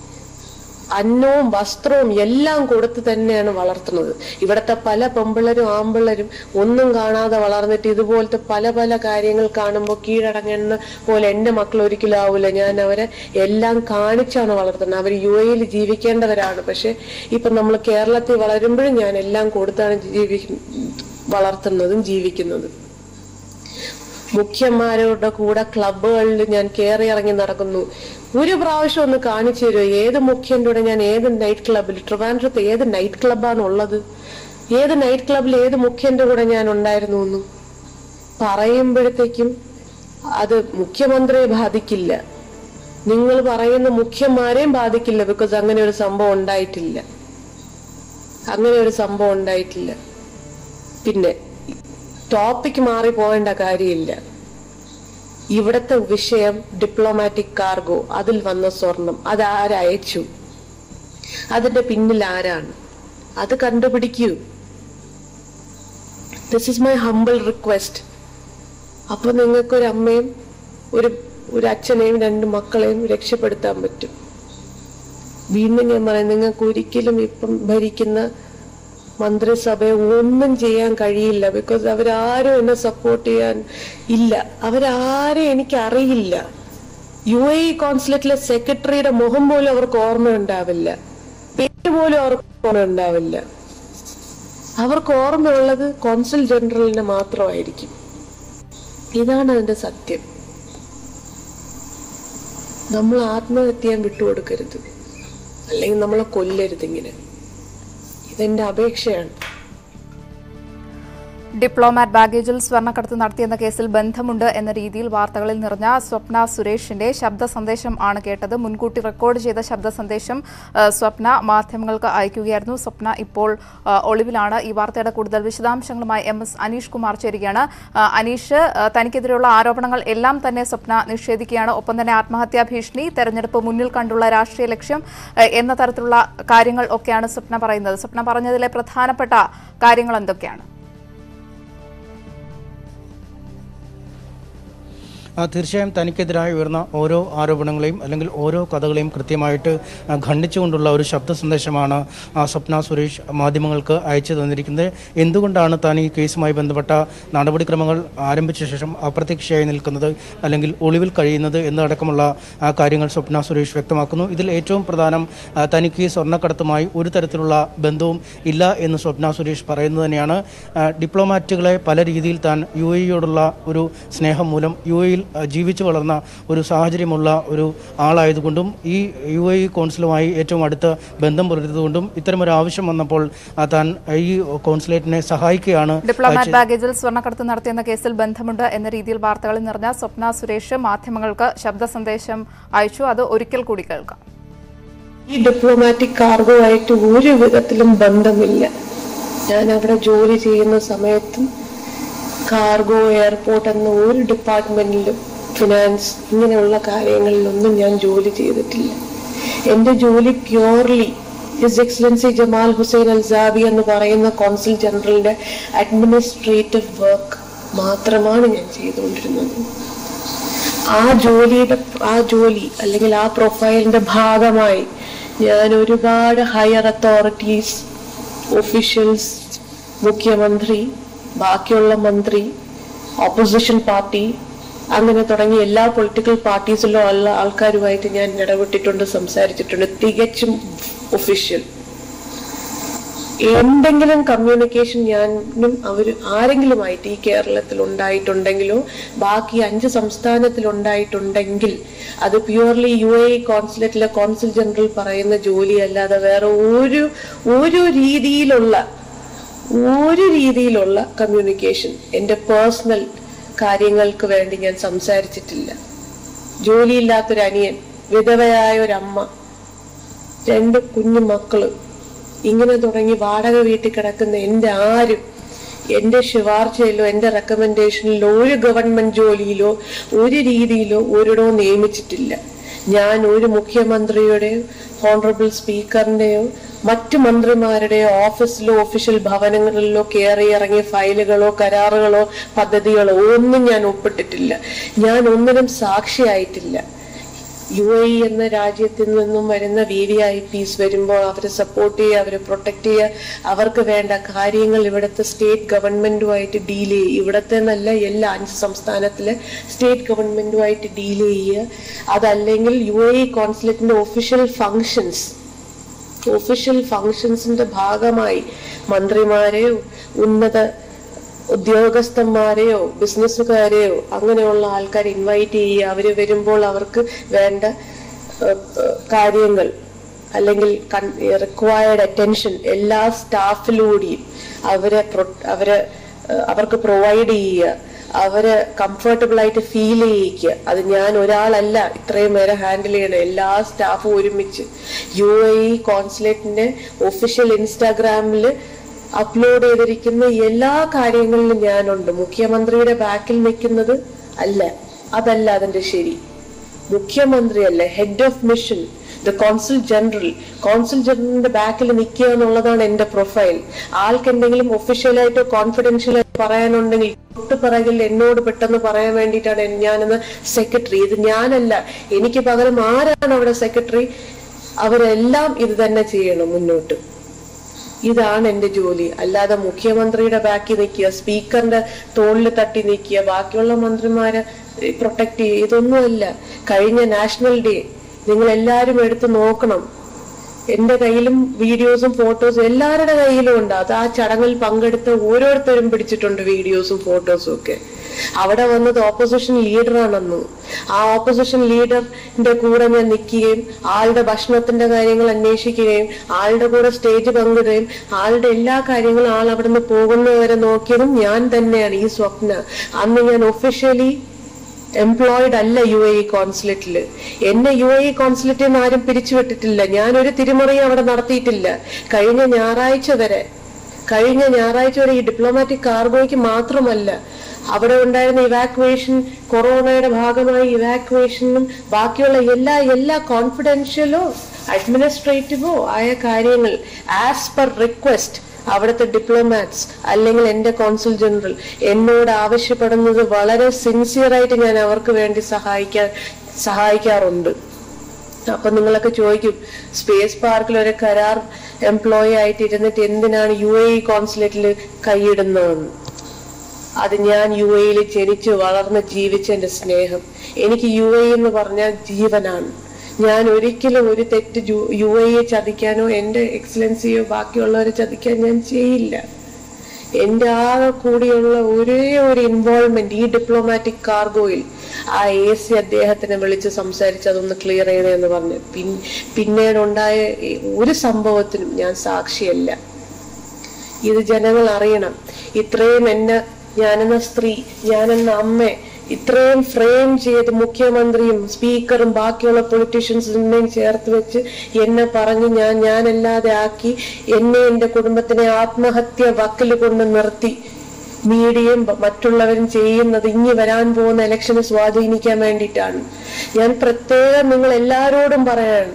അന്നവും വസ്ത്രവും എല്ലാം കൊടുത്ത് തന്നെയാണ് വളർത്തുന്നത് ഇവിടുത്തെ പല പെമ്പിള്ളരും ആമ്പിള്ളരും ഒന്നും കാണാതെ വളർന്നിട്ട് ഇതുപോലത്തെ പല പല കാര്യങ്ങൾ കാണുമ്പോൾ കീഴടങ്ങുന്ന പോലെ എന്റെ മക്കൾ ഒരിക്കലും ആവില്ല ഞാൻ അവരെ എല്ലാം കാണിച്ചാണ് വളർത്തുന്നത് അവർ യു എയിൽ ജീവിക്കേണ്ടവരാണ് പക്ഷെ ഇപ്പൊ നമ്മൾ കേരളത്തിൽ വളരുമ്പോഴും ഞാൻ എല്ലാം കൊടുത്താണ് ജീവി വളർത്തുന്നതും ജീവിക്കുന്നതും മുഖ്യന്മാരുടെ കൂടെ ക്ലബുകളിൽ ഞാൻ കയറി ഇറങ്ങി നടക്കുന്നു ഒരു പ്രാവശ്യം ഒന്ന് കാണിച്ചു തരുമോ ഏത് മുഖ്യന്റെ കൂടെ ഞാൻ ഏത് നൈറ്റ് ക്ലബിൽ ട്രിവാൻഡ്രത്ത് ഏത് നൈറ്റ് ക്ലബാണ് ഉള്ളത് ഏത് നൈറ്റ് ക്ലബിൽ ഏത് മുഖ്യന്റെ കൂടെ ഞാൻ ഉണ്ടായിരുന്നു എന്ന് പറയുമ്പോഴത്തേക്കും അത് മുഖ്യമന്ത്രിയെ ബാധിക്കില്ല നിങ്ങൾ പറയുന്ന മുഖ്യന്മാരെയും ബാധിക്കില്ല ബിക്കോസ് അങ്ങനെ ഒരു സംഭവം ഉണ്ടായിട്ടില്ല അങ്ങനെ ഒരു സംഭവം ഉണ്ടായിട്ടില്ല പിന്നെ ടോപ്പിക് മാറി പോകേണ്ട കാര്യമില്ല ഇവിടത്തെ വിഷയം ഡിപ്ലോമാറ്റിക് കാർഗോ അതിൽ വന്ന സ്വർണം അത് ആരയച്ചു അതിന്റെ പിന്നിൽ ആരാണ് അത് കണ്ടുപിടിക്കൂ this is my humble request അപ്പൊ നിങ്ങൾക്ക് ഒരു അമ്മയും ഒരു ഒരു അച്ഛനെയും രണ്ട് മക്കളെയും രക്ഷപ്പെടുത്താൻ പറ്റും വീണ്ടും ഞാൻ പറയാം നിങ്ങൾക്ക് ഒരിക്കലും ഇപ്പം ഭരിക്കുന്ന മന്ത്രിസഭയെ ഒന്നും ചെയ്യാൻ കഴിയില്ല ബിക്കോസ് അവരാരും എന്നെ സപ്പോർട്ട് ചെയ്യാൻ ഇല്ല അവരാരും എനിക്ക് അറിയില്ല യു എ കോൺസുലേറ്റിലെ സെക്രട്ടറിയുടെ മുഖം പോലും അവർക്ക് ഓർമ്മയുണ്ടാവില്ല പേര് പോലും അവർക്ക് ഓർമ്മയുണ്ടാവില്ല അവർക്ക് ഓർമ്മയുള്ളത് കോൺസുൽ ജനറലിന് മാത്രമായിരിക്കും ഇതാണ് അതിന്റെ സത്യം നമ്മൾ ആത്മഹത്യ ചെയ്യാൻ വിട്ടുകൊടുക്കരുത് അല്ലെങ്കിൽ നമ്മളെ കൊല്ലരുത് ഇങ്ങനെ ഇതെന്റെ അപേക്ഷയാണ് ഡിപ്ലോമാറ്റ് ബാഗേജിൽ സ്വർണ്ണക്കടത്ത് നടത്തിയെന്ന കേസിൽ ബന്ധമുണ്ട് എന്ന രീതിയിൽ വാർത്തകളിൽ നിറഞ്ഞ സ്വപ്ന സുരേഷിന്റെ ശബ്ദ സന്ദേശം ആണ് കേട്ടത് മുൻകൂട്ടി റെക്കോർഡ് ചെയ്ത ശബ്ദ സന്ദേശം ആ, സ്വപ്ന മാധ്യമങ്ങൾക്ക് അയക്കുകയായിരുന്നു സ്വപ്ന ഇപ്പോൾ ആ, ഒളിവിലാണ് ഈ വാർത്തയുടെ കൂടുതൽ വിശദാംശങ്ങളുമായി എം എസ് അനീഷ് കുമാർ ചേരുകയാണ് ആ, അനീഷ് ആ, തനിക്കെതിരെയുള്ള ആരോപണങ്ങൾ എല്ലാം തന്നെ സ്വപ്ന നിഷേധിക്കുകയാണ് ഒപ്പം തന്നെ ആത്മഹത്യാ ഭീഷണി തെരഞ്ഞെടുപ്പ് മുന്നിൽ കണ്ടുള്ള രാഷ്ട്രീയ ലക്ഷ്യം ആ, എന്ന തരത്തിലുള്ള കാര്യങ്ങൾ ഒക്കെയാണ് സ്വപ്ന പറയുന്നത് സ്വപ്ന പറഞ്ഞതിലെ പ്രധാനപ്പെട്ട കാര്യങ്ങൾ എന്തൊക്കെയാണ് ആ, തീർച്ചയായും തനിക്കെതിരായി ഉയർന്ന ഓരോ ആരോപണങ്ങളെയും അല്ലെങ്കിൽ ഓരോ കഥകളെയും കൃത്യമായിട്ട് ആ, ഖണ്ഡിച്ചുകൊണ്ടുള്ള ഒരു ശബ്ദ സന്ദേശമാണ് ആ, സ്വപ്ന സുരേഷ് മാധ്യമങ്ങൾക്ക് അയച്ചു തന്നിരിക്കുന്നത് എന്തുകൊണ്ടാണ് താൻ ഈ കേസുമായി ബന്ധപ്പെട്ട നടപടിക്രമങ്ങൾ ആരംഭിച്ച ശേഷം അപ്രത്യക്ഷയായി നിൽക്കുന്നത് അല്ലെങ്കിൽ ഒളിവിൽ കഴിയുന്നത് എന്നതടക്കമുള്ള ആ, കാര്യങ്ങൾ സ്വപ്ന സുരേഷ് വ്യക്തമാക്കുന്നു ഇതിൽ ഏറ്റവും പ്രധാനം ആ, തനിക്ക് ഈ സ്വർണ്ണക്കടത്തുമായി ഒരു തരത്തിലുള്ള ബന്ധവും ഇല്ല എന്ന് സ്വപ്ന സുരേഷ് പറയുന്നത് തന്നെയാണ് ആ, ഡിപ്ലോമാറ്റുകളെ പല രീതിയിൽ താൻ യു എയോടുള്ള ഒരു സ്നേഹം മൂലം യു എയിൽ ജീവിച്ചു വളർന്ന ഒരു സാഹചര്യമുള്ള ഒരു ആളായതുകൊണ്ടും ഈ യു എ കോൺസുലുമായി ഏറ്റവും അടുത്ത് ബന്ധം പുലർത്തിയതുകൊണ്ടും ഇത്തരമൊരു ആവശ്യം വന്നപ്പോൾ ആ, താൻ ഈ കോൺസുലേറ്റിനെ സഹായിക്കുകയാണ് ഡിപ്ലോമാറ്റ് ബാഗേജിൽ സ്വർണ്ണക്കടത്ത് നടത്തിയെന്ന കേസിൽ ബന്ധമുണ്ട് എന്ന രീതിയിൽ വാർത്തകളിൽ നിറഞ്ഞ സ്വപ്ന സുരേഷ് മാധ്യമങ്ങൾക്ക് ശബ്ദ സന്ദേശം അയച്ചു അത് ഒരിക്കൽ കൂടി കേൾക്കാം ഈ ഡിപ്ലോമാറ്റിക് കാർഗോ ആയിട്ട് ഒരു വിധത്തിലും ബന്ധമില്ല ഞാൻ അവിടെ ജോലി ചെയ്യുന്ന സമയത്തും കാർഗോ എയർപോർട്ട് എന്ന ഒരു ഡിപ്പാർട്ട്മെന്റിലും ഫിനാൻസ് ഇങ്ങനെയുള്ള കാര്യങ്ങളിലൊന്നും ഞാൻ ജോലി ചെയ്തിട്ടില്ല എന്റെ ജോലി purely his excellency Jamal Hussain Al Sabi എന്ന് പറയുന്ന കോൺസുൽ ജനറലിന്റെ അഡ്മിനിസ്ട്രേറ്റീവ് വർക്ക് മാത്രമാണ് ഞാൻ ചെയ്തുകൊണ്ടിരുന്നത് ആ ജോലിയുടെ ആ ജോലി അല്ലെങ്കിൽ ആ പ്രൊഫൈലിന്റെ ഭാഗമായി ഞാൻ ഒരുപാട് ഹയർ അതോറിറ്റീസ് ഒഫീഷ്യൽസ് മുഖ്യമന്ത്രി ബാക്കിയുള്ള മന്ത്രി ഓപ്പോസിഷൻ പാർട്ടി അങ്ങനെ തുടങ്ങി എല്ലാ പൊളിറ്റിക്കൽ പാർട്ടീസിലും ഉള്ള ആൾക്കാരുമായിട്ട് ഞാൻ ഇടപെട്ടിട്ടുണ്ട് സംസാരിച്ചിട്ടുണ്ട് തികച്ചും ഒഫീഷ്യൽ എന്തെങ്കിലും കമ്മ്യൂണിക്കേഷൻ ഞാനും അവർ ആരെങ്കിലുമായിട്ട് ഈ കേരളത്തിൽ ഉണ്ടായിട്ടുണ്ടെങ്കിലോ ബാക്കി അഞ്ച് സംസ്ഥാനത്തിൽ ഉണ്ടായിട്ടുണ്ടെങ്കിൽ അത് പ്യുവർലി യു എ കോൺസുലേറ്റിലെ കോൺസുൽ ജനറൽ പറയുന്ന ജോലി അല്ലാതെ വേറെ ഒരു ഒരു രീതിയിലുള്ള ഒരു രീതിയിലുള്ള കമ്മ്യൂണിക്കേഷൻ എൻ്റെ പേഴ്സണൽ കാര്യങ്ങൾക്ക് വേണ്ടി ഞാൻ സംസാരിച്ചിട്ടില്ല ജോലിയില്ലാത്തൊരു അനിയൻ വിധവയായ ഒരമ്മ രണ്ട് കുഞ്ഞു മക്കള് ഇങ്ങനെ തുടങ്ങി വാടക വീട്ടിൽ കിടക്കുന്ന എൻ്റെ ആരും എൻ്റെ ശുപാർശയിലോ എൻ്റെ റെക്കമെൻഡേഷനിലോ ഒരു ഗവൺമെന്റ് ജോലിയിലോ ഒരു രീതിയിലോ ഒരിടവും നിയമിച്ചിട്ടില്ല ഞാൻ ഒരു മുഖ്യമന്ത്രിയുടെയോ ഹോണറബിൾ സ്പീക്കറിന്റെയോ മറ്റു മന്ത്രിമാരുടെയോ ഓഫീസിലോ ഒഫീഷ്യൽ ഭവനങ്ങളിലോ കയറി ഇറങ്ങിയ ഫയലുകളോ കരാറുകളോ പദ്ധതികളോ ഒന്നും ഞാൻ ഒപ്പിട്ടിട്ടില്ല ഞാൻ ഒന്നിനും സാക്ഷിയായിട്ടില്ല യു എ ഇ എന്ന രാജ്യത്തിൽ നിന്നും വരുന്ന വി വി ഐ പീസ് വരുമ്പോൾ അവരെ സപ്പോർട്ട് ചെയ്യുക അവരെ പ്രൊട്ടക്ട് ചെയ്യുക അവർക്ക് വേണ്ട കാര്യങ്ങൾ ഇവിടുത്തെ സ്റ്റേറ്റ് ഗവൺമെന്റുമായിട്ട് ഡീൽ ചെയ്യുക ഇവിടുത്തെ എന്നല്ല എല്ലാ അഞ്ച് സംസ്ഥാനത്തിലെ സ്റ്റേറ്റ് ഗവൺമെന്റുമായിട്ട് ഡീൽ ചെയ്യുക അതല്ലെങ്കിൽ യു എ ഇ കോൺസുലേറ്റിന്റെ ഒഫീഷ്യൽ ഫങ്ഷൻസ് ഒഫീഷ്യൽ ഫങ്ഷൻസിന്റെ ഭാഗമായി മന്ത്രിമാരെയോ ഉന്നത ഉദ്യോഗസ്ഥന്മാരെയോ ബിസിനസ്സുകാരെയോ അങ്ങനെയുള്ള ആൾക്കാർ ഇൻവൈറ്റ് ചെയ്യുക അവര് വരുമ്പോൾ അവർക്ക് വേണ്ട ഏഹ്, ഏഹ്, കാര്യങ്ങൾ അല്ലെങ്കിൽ റിക്വയർഡ് അറ്റൻഷൻ എല്ലാ സ്റ്റാഫിലൂടെയും അവരെ പ്രൊ- അവരെ ഏഹ്, അവർക്ക് പ്രൊവൈഡ് ചെയ്യുക അവരെ കംഫർട്ടബിൾ ആയിട്ട് ഫീൽ ചെയ്യിക്കുക അത് ഞാൻ ഒരാളല്ല ഇത്രയും പേരെ ഹാൻഡിൽ ചെയ്യണം എല്ലാ സ്റ്റാഫും ഒരുമിച്ച് യു എ ഇ കോൺസുലേറ്റിന്റെ ഒഫീഷ്യൽ ഇൻസ്റ്റാഗ്രാമിൽ അപ്ലോഡ് ചെയ്തിരിക്കുന്ന എല്ലാ കാര്യങ്ങളിലും ഞാനുണ്ട് മുഖ്യമന്ത്രിയുടെ ബാക്കിൽ നിൽക്കുന്നത് അല്ല അതല്ല അതിന്റെ ശരി മുഖ്യമന്ത്രിയല്ല head of mission the consul general consul ജനറലിന്റെ ബാക്കിൽ നിൽക്കുക എന്നുള്ളതാണ് എന്റെ പ്രൊഫൈൽ ആൾക്ക് എന്തെങ്കിലും ഒഫീഷ്യലായിട്ടോ കോൺഫിഡൻഷ്യലായിട്ടോ പറയാനുണ്ടെങ്കിൽ തൊട്ട് പിറകിൽ എന്നോട് പെട്ടെന്ന് പറയാൻ വേണ്ടിയിട്ടാണ് ഞാനെന്ന് സെക്രട്ടറി ഇത് ഞാനല്ല എനിക്ക് പകരം ആരാണ് അവിടെ സെക്രട്ടറി അവരെല്ലാം ഇത് തന്നെ ചെയ്യണം മുന്നോട്ട് ഇതാണ് എന്റെ ജോലി അല്ലാതെ മുഖ്യമന്ത്രിയുടെ ബാക്കിൽ നിൽക്കുക സ്പീക്കറിന്റെ തോളിൽ തട്ടി നിൽക്കുക ബാക്കിയുള്ള മന്ത്രിമാരെ പ്രൊട്ടക്ട് ചെയ്യുക ഇതൊന്നുമല്ല കഴിഞ്ഞ നാഷണൽ ഡേ നിങ്ങൾ എല്ലാവരും എടുത്ത് നോക്കണം എന്റെ കയ്യിലും വീഡിയോസും ഫോട്ടോസും എല്ലാവരുടെ കയ്യിലും ഉണ്ട് അത് ആ ചടങ്ങിൽ പങ്കെടുത്ത ഓരോരുത്തരും പിടിച്ചിട്ടുണ്ട് വീഡിയോസും ഫോട്ടോസും ഒക്കെ അവിടെ വന്നത് ഓപ്പോസിഷൻ ലീഡറാണെന്ന് ആ ഓപ്പോസിഷൻ ലീഡറിന്റെ കൂടെ ഞാൻ നിൽക്കുകയും ആളുടെ ഭക്ഷണത്തിന്റെ കാര്യങ്ങൾ അന്വേഷിക്കുകയും ആളുടെ കൂടെ സ്റ്റേജ് പങ്കിടുകയും ആളുടെ എല്ലാ കാര്യങ്ങളും ആൾ അവിടെ നിന്ന് പോകുന്നവരെ നോക്കിയതും ഞാൻ തന്നെയാണ് ഈ സ്വപ്ന അന്ന് ഞാൻ ഒഫീഷ്യലി എംപ്ലോയിഡ് അല്ല യു എ ഇ കോൺസുലേറ്റില് എന്നെ യു എ ഇ കോൺസുലേറ്റിൽ നിന്ന് ആരും പിരിച്ചുവിട്ടിട്ടില്ല ഞാനൊരു തിരിമറിയും അവിടെ നടത്തിയിട്ടില്ല കഴിഞ്ഞ ഞായറാഴ്ച വരെ കഴിഞ്ഞ ഞായറാഴ്ച വരെ ഈ ഡിപ്ലോമാറ്റിക് കാർഗോയ്ക്ക് മാത്രമല്ല അവിടെ ഉണ്ടായിരുന്ന ഇവാക്വേഷൻ കൊറോണയുടെ ഭാഗമായി ഇവാക്വേഷനും ബാക്കിയുള്ള എല്ലാ എല്ലാ കോൺഫിഡൻഷ്യലോ അഡ്മിനിസ്ട്രേറ്റീവോ ആയ കാര്യങ്ങൾ ആസ് പെർ റിക്വസ്റ്റ് അവിടുത്തെ ഡിപ്ലോമാറ്റ്സ് അല്ലെങ്കിൽ എന്റെ കോൺസുൽ ജനറൽ എന്നോട് ആവശ്യപ്പെടുന്നത് വളരെ സിൻസിയറായിട്ട് ഞാൻ അവർക്ക് വേണ്ടി സഹായിക്കാൻ സഹായിക്കാറുണ്ട് അപ്പൊ നിങ്ങളൊക്കെ ചോദിക്കും സ്പേസ് പാർക്കിൽ ഒരു കരാർ എംപ്ലോയി ആയിട്ട് ഇരുന്നിട്ട് എന്തിനാണ് യു എ ഇ കോൺസുലേറ്റിൽ കൈയിടുന്നതെന്ന് അത് ഞാൻ യു എയിൽ ജനിച്ച് വളർന്ന് ജീവിച്ച എന്റെ സ്നേഹം എനിക്ക് യു എ എന്ന് പറഞ്ഞാൽ ജീവനാണ് ഞാൻ ഒരിക്കലും ഒരു തെറ്റ് യു എയെ ചതിക്കാനോ എന്റെ എക്സലൻസിയോ ബാക്കിയുള്ളവരെ ചതിക്കാൻ ഞാൻ ചെയ്യില്ല എന്റെ ആകെ കൂടിയുള്ള ഒരേ ഒരു ഇൻവോൾവ്മെന്റ് ഈ ഡിപ്ലോമാറ്റിക് കാർഗോയിൽ ആ എ സി അദ്ദേഹത്തിനെ വിളിച്ച് സംസാരിച്ച് അതൊന്ന് ക്ലിയർ ചെയ്യണേ എന്ന് പറഞ്ഞു പിൻ പിന്നീടുണ്ടായ ഈ ഒരു സംഭവത്തിനും ഞാൻ സാക്ഷിയല്ല ഇത് ജനങ്ങൾ അറിയണം ഇത്രയും എന്നെ ഞാനെന്ന സ്ത്രീ ഞാനെന്ന അമ്മ ഇത്രയും ഫ്രെയിം ചെയ്ത് മുഖ്യമന്ത്രിയും സ്പീക്കറും ബാക്കിയുള്ള പൊളിറ്റീഷ്യൻസിനെയും ചേർത്ത് വെച്ച് എന്നെ പറഞ്ഞ് ഞാൻ ഞാനല്ലാതെ ആക്കി എന്നെ എന്റെ കുടുംബത്തിനെ ആത്മഹത്യ വക്കിൽ കൊണ്ട് നിർത്തി മീഡിയയും മറ്റുള്ളവരും ചെയ്യുന്നത് ഇനി വരാൻ പോകുന്ന ഇലക്ഷനെ സ്വാധീനിക്കാൻ വേണ്ടിയിട്ടാണ് ഞാൻ പ്രത്യേകം നിങ്ങൾ എല്ലാവരോടും പറയാണ്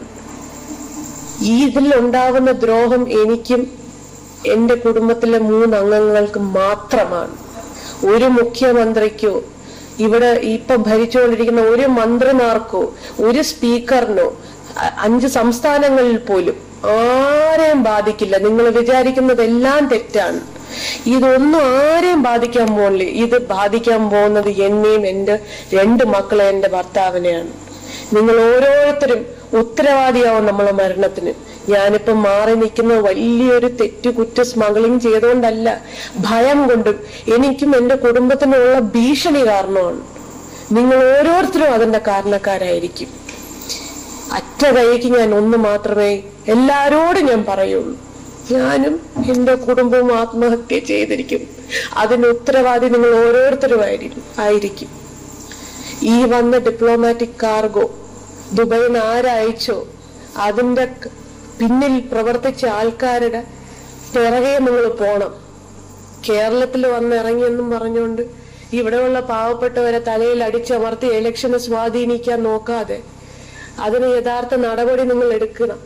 ഈ ഇതിൽ ഉണ്ടാവുന്ന ദ്രോഹം എനിക്കും എന്റെ കുടുംബത്തിലെ മൂന്ന് അംഗങ്ങൾക്ക് മാത്രമാണ് ഒരു മുഖ്യമന്ത്രിക്കോ ഇവിടെ ഇപ്പൊ ഭരിച്ചുകൊണ്ടിരിക്കുന്ന ഒരു മന്ത്രിമാർക്കോ ഒരു സ്പീക്കറിനോ അ- അഞ്ച് സംസ്ഥാനങ്ങളിൽ പോലും ആരെയും ബാധിക്കില്ല നിങ്ങൾ വിചാരിക്കുന്നതെല്ലാം തെറ്റാണ് ഇതൊന്നും ആരെയും ബാധിക്കാൻ പോകുന്നില്ല ഇത് ബാധിക്കാൻ പോകുന്നത് എന്നെയും എന്റെ രണ്ട് മക്കളെ എന്റെ ഭർത്താവിനെയാണ് നിങ്ങൾ ഓരോരുത്തരും ഉത്തരവാദിയാവും നമ്മളെ മരണത്തിന് ഞാനിപ്പം മാറി നിൽക്കുന്ന വലിയൊരു തെറ്റ് കുറ്റ സ്മഗ്ലിംഗ് ചെയ്തുകൊണ്ടല്ല ഭയം കൊണ്ടും എനിക്കും എന്റെ കുടുംബത്തിനുള്ള ഭീഷണി കാരണമാണ് നിങ്ങൾ ഓരോരുത്തരും അതിന്റെ കാരണക്കാരായിരിക്കും അറ്റ കൈക്ക് ഞാൻ ഒന്ന് മാത്രമേ എല്ലാരോടും ഞാൻ പറയുള്ളൂ ഞാനും എന്റെ കുടുംബവും ആത്മഹത്യ ചെയ്തിരിക്കും അതിന് ഉത്തരവാദി നിങ്ങൾ ഓരോരുത്തരും ആയിരിക്കും ആയിരിക്കും ഈ വന്ന ഡിപ്ലോമാറ്റിക് കാർഗോ ദുബൈയിൽ നിന്ന് ആരയച്ചോ അതിന്റെ ക- പിന്നിൽ പ്രവർത്തിച്ച ആൾക്കാരുടെ പിറകെ നിങ്ങൾ പോണം കേരളത്തിൽ വന്ന് ഇറങ്ങിയെന്നും പറഞ്ഞുകൊണ്ട് ഇവിടെയുള്ള പാവപ്പെട്ടവരെ തലയിൽ അടിച്ചമർത്തി ഇലക്ഷനെ സ്വാധീനിക്കാൻ നോക്കാതെ അതിന് യഥാർത്ഥ നടപടി നിങ്ങൾ എടുക്കണം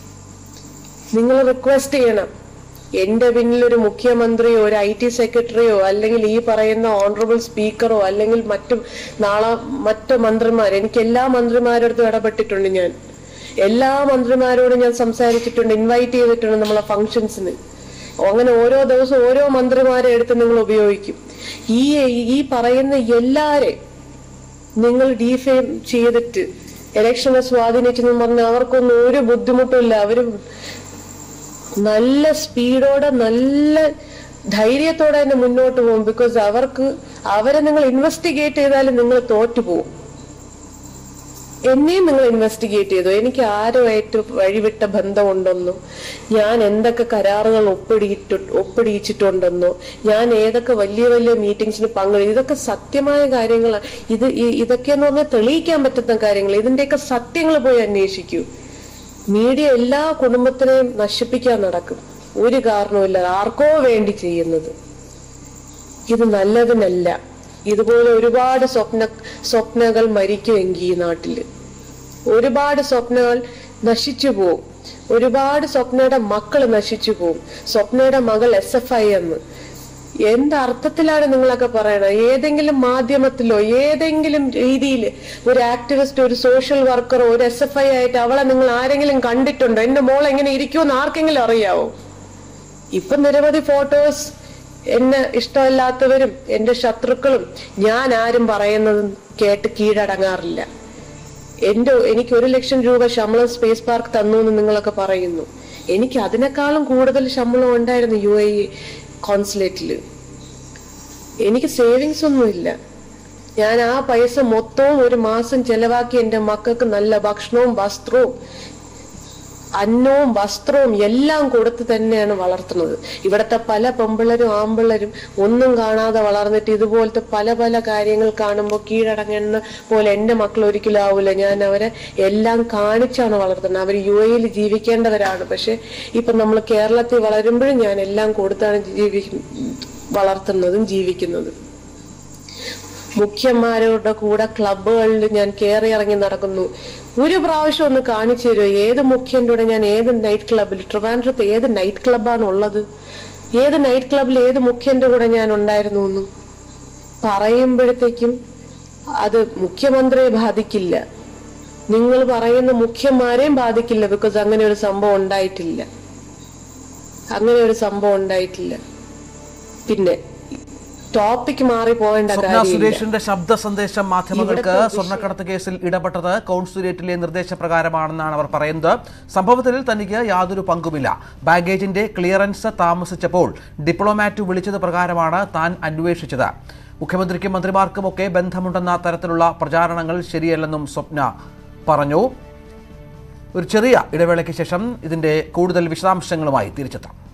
നിങ്ങൾ റിക്വസ്റ്റ് ചെയ്യണം എന്റെ പിന്നിൽ ഒരു മുഖ്യമന്ത്രിയോ ഒരു ഐ ടി സെക്രട്ടറിയോ അല്ലെങ്കിൽ ഈ പറയുന്ന ഓണറബിൾ സ്പീക്കറോ അല്ലെങ്കിൽ മറ്റു നാളെ മറ്റു മന്ത്രിമാർ എനിക്ക് എല്ലാ മന്ത്രിമാരോടും ഇടപെട്ടിട്ടുണ്ട് ഞാൻ എല്ലാ മന്ത്രിമാരോടും ഞാൻ സംസാരിച്ചിട്ടുണ്ട് ഇൻവൈറ്റ് ചെയ്തിട്ടുണ്ട് നമ്മളെ ഫംഗ്ഷൻസിന് അങ്ങനെ ഓരോ ദിവസവും ഓരോ മന്ത്രിമാരെ എടുത്ത് നിങ്ങൾ ഉപയോഗിക്കും ഈ ഈ പറയുന്ന എല്ലാരെയും നിങ്ങൾ ഡീഫെയിം ചെയ്തിട്ട് ഇലക്ഷനെ സ്വാധീനിച്ചെന്ന് പറഞ്ഞ അവർക്കൊന്നും ഒരു ബുദ്ധിമുട്ടില്ല അവര് നല്ല സ്പീഡോടെ നല്ല ധൈര്യത്തോടെ തന്നെ മുന്നോട്ട് പോകും ബിക്കോസ് അവർക്ക് അവരെ നിങ്ങൾ ഇൻവെസ്റ്റിഗേറ്റ് ചെയ്താലും നിങ്ങൾ തോറ്റു പോകും എന്നെയും നിങ്ങൾ ഇൻവെസ്റ്റിഗേറ്റ് ചെയ്തു എനിക്ക് ആരുമായിട്ട് വഴിവിട്ട ബന്ധമുണ്ടെന്നോ ഞാൻ എന്തൊക്കെ കരാറുകൾ ഒപ്പിടിയിട്ട് ഒപ്പിടിയിച്ചിട്ടുണ്ടെന്നോ ഞാൻ ഏതൊക്കെ വലിയ വലിയ മീറ്റിംഗ്സിന് പങ്കെടുത്തു ഇതൊക്കെ സത്യമായ കാര്യങ്ങളാണ് ഇത് ഈ- ഇതൊക്കെ എന്ന് പറഞ്ഞാൽ തെളിയിക്കാൻ പറ്റുന്ന കാര്യങ്ങൾ ഇതിന്റെയൊക്കെ സത്യങ്ങൾ പോയി അന്വേഷിക്കൂ മീഡിയ എല്ലാ കുടുംബത്തിനെയും നശിപ്പിക്കാൻ നടക്കും ഒരു കാരണവുമില്ല ആർക്കോ വേണ്ടി ചെയ്യുന്നത് ഇത് നല്ലതിനല്ല ഇതുപോലെ ഒരുപാട് സ്വപ്ന സ്വപ്നകൾ മരിക്കുമെങ്കിൽ ഈ നാട്ടില് ഒരുപാട് സ്വപ്നങ്ങൾ നശിച്ചു പോവും ഒരുപാട് സ്വപ്നയുടെ മക്കൾ നശിച്ചു പോവും സ്വപ്നയുടെ മകൾ എസ് എഫ് ഐ എന്ന് എന്ത് അർത്ഥത്തിലാണ് നിങ്ങളൊക്കെ പറയണത് ഏതെങ്കിലും മാധ്യമത്തിലോ ഏതെങ്കിലും രീതിയിൽ ഒരു ആക്ടിവിസ്റ്റ് ഒരു സോഷ്യൽ വർക്കറോ ഒരു എസ് എഫ് ഐ ആയിട്ട് അവളെ നിങ്ങൾ ആരെങ്കിലും കണ്ടിട്ടുണ്ടോ എന്റെ മോൾ എങ്ങനെ ഇരിക്കുമെന്ന് ആർക്കെങ്കിലും അറിയാവോ ഇപ്പൊ നിരവധി ഫോട്ടോസ് എന്നെ ഇഷ്ടമല്ലാത്തവരും എന്റെ ശത്രുക്കളും ഞാൻ ആരും പറയുന്നതും കേട്ട് കീഴടങ്ങാറില്ല എന്റെ എനിക്ക് ഒരു ലക്ഷം രൂപ ശമ്പളം സ്പേസ് പാർക്ക് തന്നു എന്ന് നിങ്ങളൊക്കെ പറയുന്നു എനിക്ക് അതിനേക്കാളും കൂടുതൽ ശമ്പളം ഉണ്ടായിരുന്നു യു എ കോൺസുലേറ്റില് എനിക്ക് സേവിങ്സ് ഒന്നുമില്ല ഞാൻ ആ പൈസ മൊത്തവും ഒരു മാസം ചെലവാക്കി എന്റെ മക്കൾക്ക് നല്ല ഭക്ഷണവും വസ്ത്രവും അന്നവും വസ്ത്രവും എല്ലാം കൊടുത്ത് തന്നെയാണ് വളർത്തുന്നത് ഇവിടുത്തെ പല പെമ്പിള്ളരും ആമ്പിള്ളരും ഒന്നും കാണാതെ വളർന്നിട്ട് ഇതുപോലത്തെ പല പല കാര്യങ്ങൾ കാണുമ്പോൾ കീഴടങ്ങുന്ന പോലെ എന്റെ മക്കൾ ഒരിക്കലും ആവില്ല ഞാൻ അവരെ എല്ലാം കാണിച്ചാണ് വളർത്തുന്നത് അവർ യു എയിൽ ജീവിക്കേണ്ടവരാണ് പക്ഷെ ഇപ്പൊ നമ്മൾ കേരളത്തിൽ വളരുമ്പോഴും ഞാൻ എല്ലാം കൊടുത്താണ് ജീവി വളർത്തുന്നതും ജീവിക്കുന്നതും മുഖ്യന്മാരുടെ കൂടെ ക്ലബുകളിൽ ഞാൻ കയറി ഇറങ്ങി നടക്കുന്നു ഒരു പ്രാവശ്യം ഒന്ന് കാണിച്ചു തരുമോ ഏത് മുഖ്യന്റെ കൂടെ ഞാൻ ഏത് നൈറ്റ് ക്ലബിൽ ട്രിവാൻഡ്രത്ത് ഏത് നൈറ്റ് ക്ലബാണ് ഉള്ളത് ഏത് നൈറ്റ് ക്ലബിൽ ഏത് മുഖ്യന്റെ കൂടെ ഞാൻ ഉണ്ടായിരുന്നു എന്ന് പറയുമ്പോഴത്തേക്കും അത് മുഖ്യമന്ത്രിയെ ബാധിക്കില്ല നിങ്ങൾ പറയുന്ന മുഖ്യന്മാരെയും ബാധിക്കില്ല ബിക്കോസ് അങ്ങനെ ഒരു സംഭവം ഉണ്ടായിട്ടില്ല അങ്ങനെ ഒരു സംഭവം ഉണ്ടായിട്ടില്ല പിന്നെ ടോപ്പിക് മാറി പോകേണ്ട സ്വപ്ന കാര്യമില്ല സുരേഷിന്റെ ശബ്ദ സന്ദേശം മാധ്യമങ്ങൾക്ക് ഇവിടുത്തെ വിഷയം- സ്വർണ്ണക്കടത്ത് കേസിൽ ഇടപെട്ടത് കോൺസുലേറ്റിലെ നിർദ്ദേശപ്രകാരമാണെന്നാണ് അവർ പറയുന്നത് സംഭവത്തിൽ തനിക്ക് യാതൊരു പങ്കുമില്ല ബാഗേജിന്റെ ക്ലിയറൻസ് താമസിച്ചപ്പോൾ ഡിപ്ലോമാറ്റ് വിളിച്ചത് പ്രകാരമാണ് താൻ അന്വേഷിച്ചത് മുഖ്യമന്ത്രിക്കും മന്ത്രിമാർക്കുമൊക്കെ ബന്ധമുണ്ടെന്ന തരത്തിലുള്ള പ്രചാരണങ്ങൾ ശരിയല്ലെന്നും സ്വപ്ന പറഞ്ഞു ഒരു ചെറിയ ഇടവേളയ്ക്ക് ശേഷം ഇതിന്റെ കൂടുതൽ വിശദാംശങ്ങളുമായി തിരിച്ചെത്താം